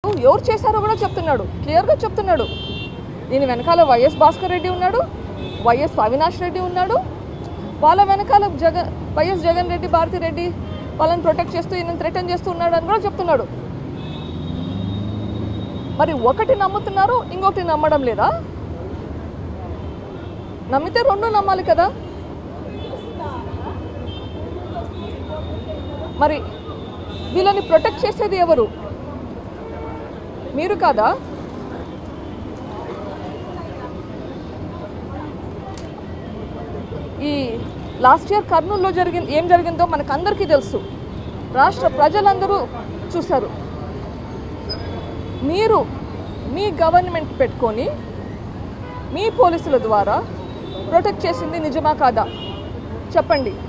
ఎవరు చేశారో కూడా చెప్తున్నాడు క్లియర్గా చెప్తున్నాడు దీని వెనకాల వైఎస్ భాస్కర్ రెడ్డి ఉన్నాడు వైఎస్ అవినాష్ రెడ్డి ఉన్నాడు వాళ్ళ వెనకాల జగన్ వైఎస్ జగన్ రెడ్డి భారతి రెడ్డి వాళ్ళని ప్రొటెక్ట్ చేస్తూ ఈయన థ్రెటన్ చేస్తూ ఉన్నాడు అని కూడా చెప్తున్నాడు మరి ఒకటి నమ్ముతున్నారు ఇంకొకటి నమ్మడం లేదా నమ్మితే రెండు నమ్మాలి కదా మరి వీళ్ళని ప్రొటెక్ట్ చేసేది ఎవరు మీరు కాదా ఈ లాస్ట్ ఇయర్ కర్నూలులో జరిగింది ఏం జరిగిందో మనకు అందరికీ తెలుసు రాష్ట్ర ప్రజలందరూ చూశారు మీరు మీ గవర్నమెంట్ పెట్టుకొని మీ పోలీసుల ద్వారా ప్రొటెక్ట్ చేసింది నిజమా కాదా చెప్పండి